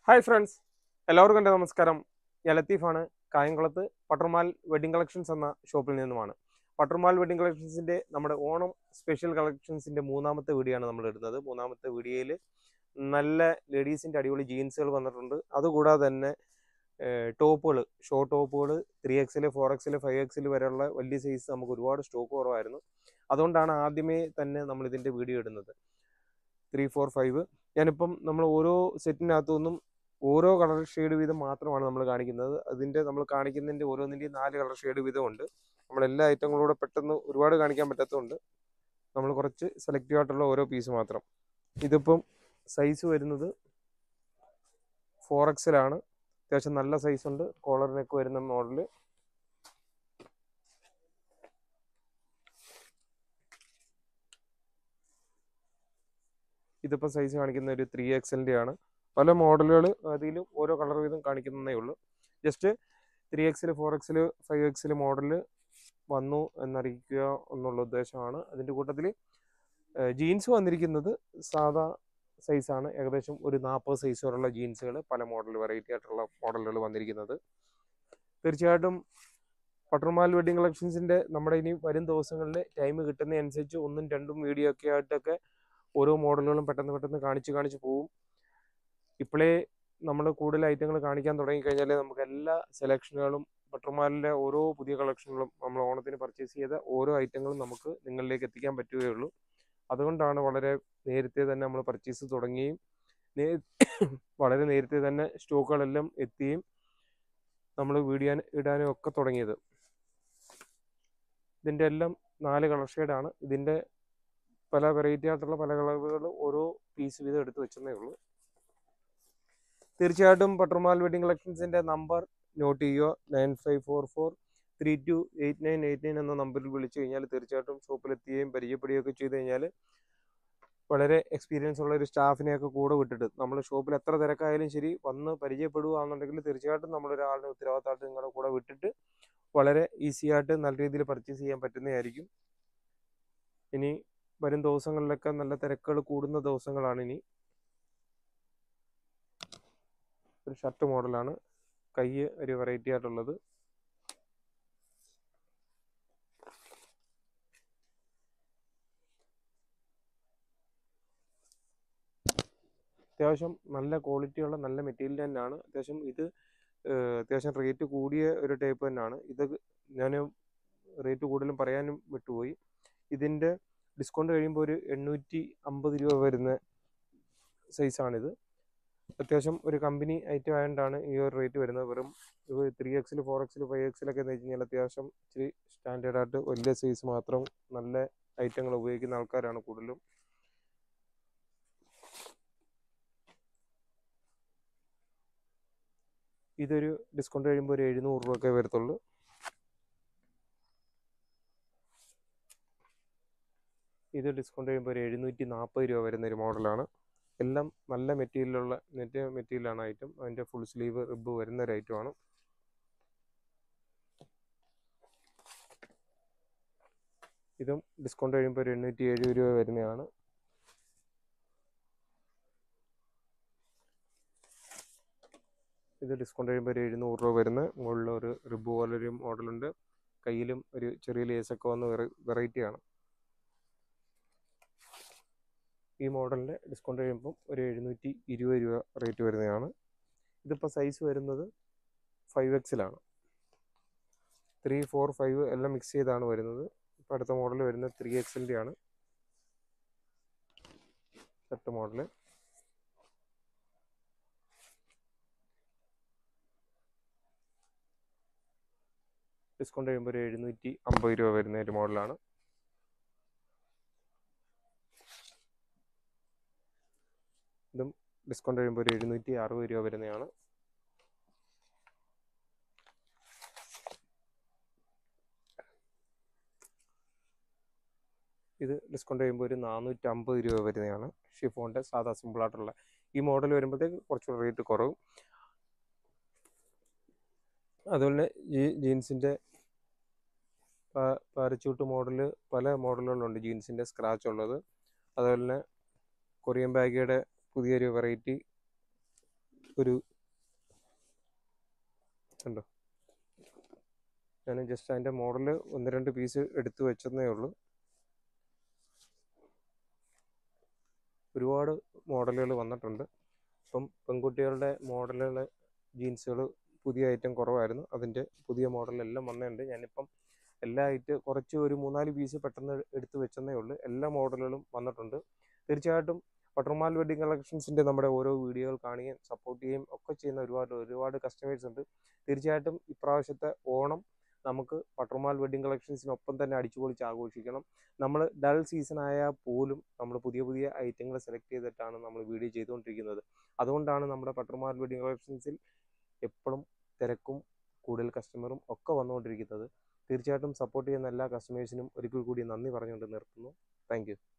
hi friends എല്ലാവർക്കും എൻ്റെ നമസ്കാരം ഞാൻ ലത്തീഫാണ് കായംകുളത്ത് പട്ടർമാൽ വെഡിങ് കളക്ഷൻസ് എന്ന ഷോപ്പിൽ നിന്നുമാണ് പട്ടർമാൽ വെഡിങ് കളക്ഷൻസിൻ്റെ നമ്മുടെ ഓണം സ്പെഷ്യൽ കളക്ഷൻസിൻ്റെ മൂന്നാമത്തെ വീഡിയോ ആണ് നമ്മൾ ഇടുന്നത് മൂന്നാമത്തെ വീഡിയോയിൽ നല്ല ലേഡീസിൻ്റെ അടിപൊളി ജീൻസുകൾ വന്നിട്ടുണ്ട് അതുകൂടാതെ തന്നെ ടോപ്പുകൾ ഷോർട്ട് ടോപ്പുകൾ ത്രീ എക്സിൽ ഫോർ എക്സിൽ ഫൈവ് എക്സിൽ വരെയുള്ള വലിയ സൈസ് നമുക്ക് ഒരുപാട് സ്റ്റോക്ക് കുറവായിരുന്നു അതുകൊണ്ടാണ് ആദ്യമേ തന്നെ നമ്മൾ ഇതിൻ്റെ വീഡിയോ ഇടുന്നത് ത്രീ ഫോർ ഫൈവ് ഞാനിപ്പം നമ്മൾ ഓരോ സെറ്റിനകത്തു നിന്നും ഓരോ കളർ ഷെയ്ഡ് വീതം മാത്രമാണ് നമ്മൾ കാണിക്കുന്നത് അതിൻ്റെ നമ്മൾ കാണിക്കുന്നതിൻ്റെ ഓരോന്നിൻ്റെയും നാല് കളർ ഷെയ്ഡ് വീതം ഉണ്ട് നമ്മൾ എല്ലാ ഐറ്റങ്ങളൂടെ പെട്ടെന്ന് ഒരുപാട് കാണിക്കാൻ പറ്റാത്തതുകൊണ്ട് നമ്മൾ കുറച്ച് സെലക്റ്റീവ് ആയിട്ടുള്ള ഓരോ പീസ് മാത്രം ഇതിപ്പം സൈസ് വരുന്നത് ഫോർ എക്സിലാണ് അത്യാവശ്യം നല്ല സൈസ് ഉണ്ട് കോളർ നെക്ക് വരുന്ന മോഡൽ ഇതിപ്പോൾ സൈസ് കാണിക്കുന്ന ഒരു ത്രീ എക്സലിൻ്റെ ആണ് പല മോഡലുകൾ അതിലും ഓരോ കളർ വീതം കാണിക്കുന്നതേ ഉള്ളൂ ജസ്റ്റ് ത്രീ എക്സിൽ ഫോർ എക്സിൽ ഫൈവ് എക്സിൽ മോഡൽ വന്നു എന്നറിയിക്കുക എന്നുള്ള ഉദ്ദേശമാണ് അതിൻ്റെ കൂട്ടത്തിൽ ജീൻസ് വന്നിരിക്കുന്നത് സാധാ സൈസാണ് ഏകദേശം ഒരു നാൽപ്പത് സൈസ് വരെയുള്ള ജീൻസുകൾ പല മോഡൽ വെറൈറ്റി ആയിട്ടുള്ള മോഡലുകൾ വന്നിരിക്കുന്നത് തീർച്ചയായിട്ടും പട്ടർമാൽ വെഡിങ് കളക്ഷൻസിൻ്റെ നമ്മുടെ ഇനി വരും ദിവസങ്ങളിൽ ടൈം കിട്ടുന്നതനുസരിച്ച് ഒന്നും രണ്ടും വീഡിയോ ഒക്കെ ആയിട്ടൊക്കെ ഓരോ മോഡലുകളും പെട്ടെന്ന് പെട്ടെന്ന് കാണിച്ച് കാണിച്ച് പോവും ഇപ്പോഴേ നമ്മൾ കൂടുതൽ ഐറ്റങ്ങൾ കാണിക്കാൻ തുടങ്ങിക്കഴിഞ്ഞാൽ നമുക്ക് എല്ലാ സെലക്ഷനുകളും പട്ടർമാലിൻ്റെ ഓരോ പുതിയ കളക്ഷനുകളും നമ്മൾ ഓണത്തിന് പർച്ചേസ് ചെയ്ത ഓരോ ഐറ്റങ്ങളും നമുക്ക് നിങ്ങളിലേക്ക് എത്തിക്കാൻ പറ്റുകയുള്ളൂ അതുകൊണ്ടാണ് വളരെ നേരത്തെ തന്നെ നമ്മൾ പർച്ചേസ് തുടങ്ങുകയും വളരെ നേരത്തെ തന്നെ സ്റ്റോക്കുകളെല്ലാം എത്തുകയും നമ്മൾ വീഡിയോ ഇടാനും ഒക്കെ തുടങ്ങിയത് ഇതിൻ്റെ എല്ലാം നാല് കളർ ഷെയ്ഡാണ് ഇതിൻ്റെ പല വെറൈറ്റി ആയിട്ടുള്ള പല കളറുകൾ ഓരോ പീസ് വീതം എടുത്ത് വെച്ചതേ ഉള്ളൂ തീർച്ചയായിട്ടും പട്ടർമാൽ വെഡിങ് കളക്ഷൻസിൻ്റെ നമ്പർ നോട്ട് ചെയ്യുക nine five four four three two eight nine eight nine എന്ന നമ്പറിൽ വിളിച്ചു കഴിഞ്ഞാൽ തീർച്ചയായിട്ടും ഷോപ്പിലെത്തുകയും പരിചയപ്പെടുകയൊക്കെ ചെയ്ത് കഴിഞ്ഞാൽ വളരെ എക്സ്പീരിയൻസ് ഉള്ള ഒരു സ്റ്റാഫിനെയൊക്കെ കൂടെ വിട്ടിട്ട് നമ്മൾ ഷോപ്പിൽ എത്ര തിരക്കായാലും ശരി വന്ന് പരിചയപ്പെടുകയാണെന്നുണ്ടെങ്കിൽ തീർച്ചയായിട്ടും നമ്മളൊരാളുടെ ഉത്തരവാദിത്തമായിട്ട് നിങ്ങളുടെ കൂടെ വിട്ടിട്ട് വളരെ ഈസി ആയിട്ട് നല്ല രീതിയിൽ പർച്ചേസ് ചെയ്യാൻ പറ്റുന്നതായിരിക്കും ഇനി വരും ദിവസങ്ങളിലൊക്കെ നല്ല തിരക്കുകൾ കൂടുന്ന ദിവസങ്ങളാണ് ഇനി ഒരു ഷർട്ട് മോഡലാണ് കൈ ഒരു വെറൈറ്റി ആയിട്ടുള്ളത് അത്യാവശ്യം നല്ല ക്വാളിറ്റിയുള്ള നല്ല മെറ്റീരിയൽ തന്നെയാണ് അത്യാവശ്യം ഇത് അത്യാവശ്യം റേറ്റ് കൂടിയ ഒരു ടൈപ്പ് തന്നെയാണ് ഇത് ഞാൻ റേറ്റ് കൂടുതലും പറയാനും വിട്ടുപോയി ഇതിൻ്റെ ഡിസ്കൗണ്ട് കഴിയുമ്പോൾ ഒരു എണ്ണൂറ്റി അമ്പത് രൂപ വരുന്ന സൈസാണിത് അത്യാവശ്യം ഒരു കമ്പനി ഐറ്റം ആയതുകൊണ്ടാണ് ഈ ഒരു റേറ്റ് വരുന്നത് വെറും ത്രീ എക്സിൽ ഫോർ എക്സിൽ ഫൈവ് എക്സിലൊക്കെ എന്ന് വെച്ച് കഴിഞ്ഞാൽ അത്യാവശ്യം ഇച്ചിരി സ്റ്റാൻഡേർഡായിട്ട് വലിയ സൈസ് മാത്രം നല്ല ഐറ്റങ്ങൾ ഉപയോഗിക്കുന്ന ആൾക്കാരാണ് കൂടുതലും ഇതൊരു ഡിസ്കൗണ്ട് കഴിയുമ്പോൾ ഒരു എഴുന്നൂറ് രൂപ ഒക്കെ വരത്തുള്ളൂ ഇത് ഡിസ്കൗണ്ട് കഴിയുമ്പോൾ ഒരു എഴുന്നൂറ്റി നാൽപ്പത് രൂപ വരുന്ന ഒരു മോഡലാണ് എല്ലാം നല്ല മെറ്റീരിയലുള്ള നെറ്റ് മെറ്റീരിയലാണ് ഐറ്റം അതിൻ്റെ ഫുൾ സ്ലീവ് റിബ് വരുന്ന ഒരു ഐറ്റമാണ് ഇതും ഡിസ്കൗണ്ട് കഴിയുമ്പോൾ ഒരു എണ്ണൂറ്റി എഴുപത് രൂപ വരുന്നതാണ് ഇത് ഡിസ്കൗണ്ട് കഴിയുമ്പോൾ ഒരു എഴുന്നൂറ് രൂപ വരുന്ന മുകളിൽ ഒരു റിബ് പോലൊരു മോഡലുണ്ട് കയ്യിലും ഒരു ചെറിയ ലേസൊക്കെ വന്ന് വെറൈറ്റിയാണ് ഈ മോഡലിൻ്റെ ഡിസ്കൗണ്ട് കഴിയുമ്പം ഒരു എഴുന്നൂറ്റി ഇരുപത് രൂപ റേറ്റ് വരുന്നതാണ് ഇതിപ്പോൾ സൈസ് വരുന്നത് ഫൈവ് എക്സിലാണ് ത്രീ ഫോർ ഫൈവ് എല്ലാം മിക്സ് ചെയ്താണ് വരുന്നത് ഇപ്പോൾ അടുത്ത മോഡൽ വരുന്നത് ത്രീ എക്സിൻ്റെ ആണ് ഷർട്ട് മോഡൽ ഡിസ്കൗണ്ട് കഴിയുമ്പോൾ ഒരു എഴുന്നൂറ്റി അമ്പത് രൂപ വരുന്ന ഒരു മോഡലാണ് ഇതും ഡിസ്കൗണ്ട് കഴിയുമ്പോൾ ഒരു എഴുന്നൂറ്റി അറുപത് രൂപ വരുന്നതാണ് ഇത് ഡിസ്കൗണ്ട് ചെയ്യുമ്പോൾ ഒരു നാനൂറ്റി അമ്പത് രൂപ വരുന്നതാണ് ഷിഫോണിൻ്റെ സാധാ സിമ്പിളായിട്ടുള്ള ഈ മോഡൽ വരുമ്പോഴത്തേക്ക് കുറച്ചുകൂടെ റേറ്റ് കുറവും അതുപോലെ ഈ ജീൻസിൻ്റെ പാരച്ചൂട്ട് മോഡൽ പല മോഡലുകളുണ്ട് ജീൻസിൻ്റെ സ്ക്രാച്ച് ഉള്ളത് അതുപോലെ തന്നെ കൊറിയൻ ബാഗിയുടെ പുതിയൊരു വെറൈറ്റി ഒരു കണ്ടോ ഞാൻ ജസ്റ്റ് അതിൻ്റെ മോഡൽ ഒന്ന് രണ്ട് പീസ് എടുത്തു വെച്ചെന്നേ ഉള്ളൂ ഒരുപാട് മോഡലുകൾ വന്നിട്ടുണ്ട് ഇപ്പം പെൺകുട്ടികളുടെ മോഡലുകൾ ജീൻസുകൾ പുതിയ ഐറ്റം കുറവായിരുന്നു അതിൻ്റെ പുതിയ മോഡലെല്ലാം വന്നിട്ടുണ്ട് ഞാനിപ്പം എല്ലാ ഐറ്റം കുറച്ച് ഒരു മൂന്നാല് പീസ് പെട്ടെന്ന് എടുത്ത് വെച്ചെന്നേ ഉള്ളൂ എല്ലാ മോഡലുകളും വന്നിട്ടുണ്ട് തീർച്ചയായിട്ടും പട്ടർമാൽ വെഡിങ് കളക്ഷൻസിൻ്റെ നമ്മുടെ ഓരോ വീഡിയോകൾ കാണുകയും സപ്പോർട്ട് ചെയ്യുകയും ഒക്കെ ചെയ്യുന്ന ഒരുപാട് ഒരുപാട് കസ്റ്റമേഴ്സ് ഉണ്ട് തീർച്ചയായിട്ടും ഇപ്രാവശ്യത്തെ ഓണം നമുക്ക് പട്ടർമാൽ വെഡിങ് കളക്ഷൻസിനൊപ്പം തന്നെ അടിച്ചുപൊളിച്ച് ആഘോഷിക്കണം നമ്മൾ ഡൾ സീസൺ ആയാൽ പോലും നമ്മൾ പുതിയ പുതിയ ഐറ്റങ്ങൾ സെലക്ട് ചെയ്തിട്ടാണ് നമ്മൾ വീഡിയോ ചെയ്തുകൊണ്ടിരിക്കുന്നത് അതുകൊണ്ടാണ് നമ്മുടെ പട്ടർമാൽ വെഡിങ് കളക്ഷൻസിൽ എപ്പോഴും തിരക്കും കൂടുതൽ കസ്റ്റമറും ഒക്കെ വന്നുകൊണ്ടിരിക്കുന്നത് തീർച്ചയായിട്ടും സപ്പോർട്ട് ചെയ്യുന്ന എല്ലാ കസ്റ്റമേഴ്സിനും ഒരിക്കൽ കൂടി നന്ദി പറഞ്ഞുകൊണ്ട് നിർത്തുന്നു താങ്ക്